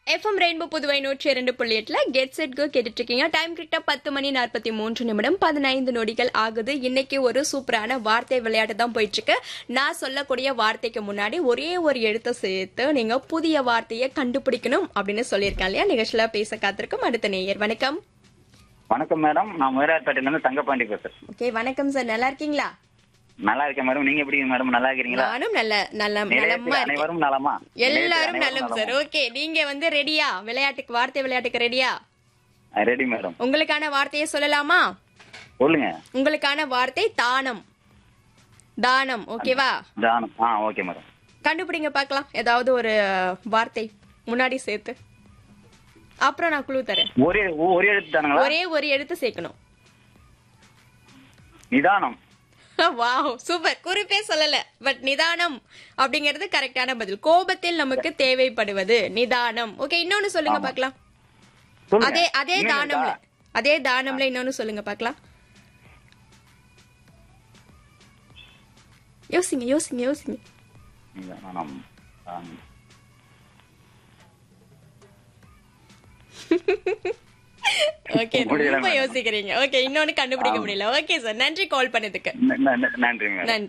FM rainbow Puduvai நூற்றி இரண்டு புள்ளி எட்டுல கெட் செட் கோ கேட்டுட்டு இருக்கீங்க டைம் கிட்ட பத்து மணி நாற்பத்தி மூன்று நிமிடம் பதினைந்து நொடிகள் ஆகுது இன்னைக்கு ஒரு சூப்பரான வார்த்தை விளையாட்டு தான் போயிட்டு இருக்கு நான் சொல்லக்கூடிய வார்த்தைக்கு முன்னாடி ஒரே ஒரு எழுத்தை சேர்த்து நீங்க புதிய வார்த்தையை கண்டுபிடிக்கணும் அப்படின்னு சொல்லியிருக்கேன் இல்லையா நிகழ்ச்சியில பேச காத்திருக்கும் அடுத்த நேயர் வணக்கம் வணக்கம் மேடம் நான் முயலாட்பேட்டையில இருந்து தங்கப்பாண்டி பேசுறேன் ஓகே வணக்கம் சார் நல்லா இருக்கீங்களா நல்லா இருக்கேன் மேடம் நீங்க எப்படி மேடம் நல்லா இருக்கிறீங்களா நானும் நல்ல நல்ல நலமா நிலையத்தில் இருக்கேன் அனைவரும் நலமா எல்லாரும் நிலையத்தில் நலம் சார் அனைவரும் ஓகே நீங்க வந்து ரெடியா விளையாட்டுக்கு வார்த்தை விளையாட்டுக்கு ரெடியா நலமா? ரெடி மேடம் உங்களுக்கான வார்த்தையை சொல்லலாமா சொல்லுங்க உங்களுக்கான வார்த்தை தானம் தானம் ஓகேவா ஜானம் ஆ ஓகே மேடம் கண்டுபிடிங்க பார்க்கலாம் ஏதாவது ஒரு வார்த்தை முன்னாடி சேர்த்து அப்புறம் நான் குழு தரேன் ஒரே ஒரே எழுத்து தானுங்களா ஒரே ஒரு எழுத்து சேர்க்கணும் நிதானம் வாவ் சூப்பர் குறிப்பே சொல்லல பட் நிதானம் அப்படிங்கிறது கரெக்டான பதில் கோபத்தில் நமக்கு தேவைப்படுவது நிதானம் ஓகே இன்னொன்னு சொல்லுங்க பார்க்கலாம் சொல்லுங்க. அதே அதே இன்னும் தானம்ல இருக்கா? அதே தானம்ல இன்னொன்னு சொல்லுங்க பார்க்கலாம் யோசிங்க யோசிங்க யோசிங்க நிதானம் தானம். ஓகே முடியல ரொம்ப madam. யோசிக்கிறீங்க ஓகே இன்னொன்னு கண்டுபிடிக்க முடியல ஓகே சார் நன்றி கால் பண்ணதுக்கு ந- ந- நன்றி மேடம் நன்றி